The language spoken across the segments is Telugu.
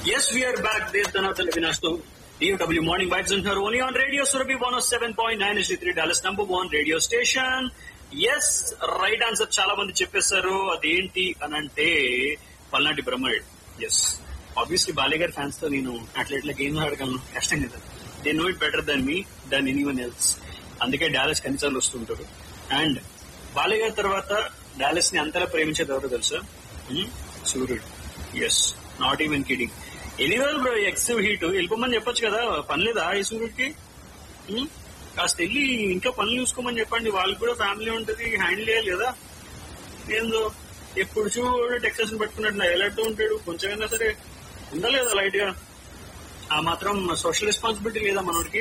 Yes, we are back. This is Dhanathan Avinash DFW Morning Vibes in her only on Radio Surabhi 107.9 HD3 Dallas number one radio station. Yes right answer చాలా మంది చెప్పేశారు అదేంటి అని అంటే పల్నాటి బ్రహ్మయుడు ఎస్ ఆబ్వియస్లీ బాలయ్య గారి ఫ్యాన్స్ తో నేను అట్లా గేమ్ ఆడగలను కష్టం కదా they know it better than me than anyone else అందుకే డాలస్ కన్సర్లు వస్తుంటారు అండ్ బాలయ్య గారి తర్వాత డాలస్ ని అంతలా ప్రేమించేది ఎవరో తెలుసా Hmm? సూర్యుడు ఎస్ నాట్ ఈవెన్ కిడింగ్ ఎన్ని రోజులు బ్రో ఎక్సెవ్ హీట్ వెళ్ళిపోమని చెప్పొచ్చు కదా పని లేదా ఈ సూర్యుడికి Hmm? కాస్త వెళ్ళి ఇంట్లో పనులు చూసుకోమని చెప్పండి వాళ్ళకి కూడా ఫ్యామిలీ ఉంటది హ్యాండిల్ చేయాలి కదా ఏందో ఎప్పుడు చూడు టెక్సస్ పట్టుకున్నట్టు నా ఎలాంటి ఉంటాడు కొంచెమైనా సరే ఉండాలి కదా లైట్ గా ఆ మాత్రం సోషల్ రెస్పాన్సిబిలిటీ లేదా మనోడికి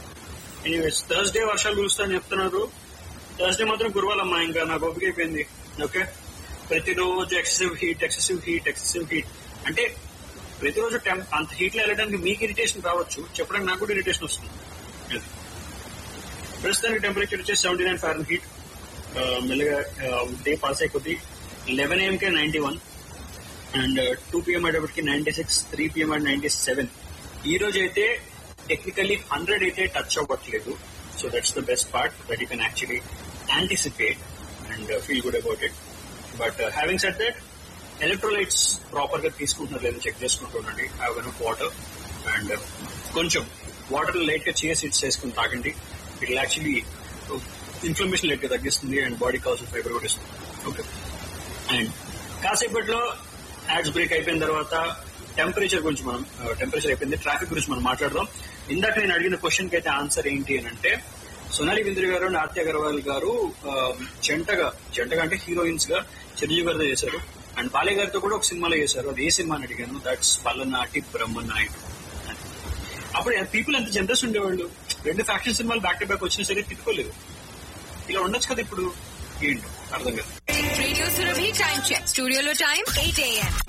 ఎనీవేస్ థర్స్డే వర్షాలు కురుస్తాయని చెప్తున్నారు థర్స్డే మాత్రం కురవాలమ్మా ఇంకా నాకు ఓపిక అయిపోయింది ఓకే ప్రతిరోజు excessive heat excessive heat excessive heat అంటే ప్రతిరోజు టెంప్ అంత హీట్ లో వెళ్ళడానికి మీకు ఇరిటేషన్ రావచ్చు చెప్పడానికి నాకు కూడా ఇరిటేషన్ వస్తుంది అది. ప్రస్తుతానికి టెంపరేచర్ వచ్చేసి సెవెంటీ నైన్ ఫారెన్ హీట్ మెల్లగా డే పాస్ అయిపోద్ది లెవెన్ ఏఎం కే ninety one and two PM అయ్యేటప్పటికి ninety six three PM and ninety seven ఈ రోజు అయితే టెక్నికల్లీ హండ్రెడ్ అయితే టచ్ అవ్వట్లేదు so that's the best part that you can actually anticipate and feel good about it but having set that electrolytes proper గా తీసుకుంటున్నారు లేదో చెక్ చేసుకుంటుండండి హ్యావ్ ఎనఫ్ వాటర్ అండ్ కొంచెం వాటర్ లైట్ గా చేసి ఇట్స్ వేసుకుని తాగండి ఇట్ యాక్చువల్లీ ఇన్ఫ్లమేషన్ లైట్ గా తగ్గిస్తుంది అండ్ బాడీ కావాల్సిన ఫైబర్ కూడా ఇస్తుంది ఓకే అండ్ కాసేపట్లో యాడ్స్ బ్రేక్ అయిపోయిన తర్వాత టెంపరేచర్ గురించి మనం టెంపరేచర్ అయిపోయింది ట్రాఫిక్ గురించి మనం మాట్లాడదాం ఇందాక నేను అడిగిన క్వశ్చన్ కి అయితే ఆన్సర్ ఏంటి అని అంటే సోనాలి బింద్రి గారు అండ్ ఆర్తి అగర్వాల్ గారు ఆ, జంటగా జంటగా అంటే హీరోయిన్స్ గా చిరంజీవి గారితో చేశారు అండ్ బాలయ్య గారితో కూడా ఒక సినిమాలో చేశారు అది ఏ సినిమా అని అడిగాను దట్స్ పల్లనాటి బ్రహ్మనాయుడు అప్పుడు పీపుల్ ఎంత జనరస్ ఉండేవాళ్ళు రెండు ఫ్యాక్షన్ సినిమాలు బ్యాక్ టు బ్యాక్ వచ్చినా సరే తిట్టుకోలేదు ఇలా ఉండొచ్చు కదా ఇప్పుడు ఏంటో అర్థం కాదు Radio Surabhi time check. Studio lo time 8 a.m.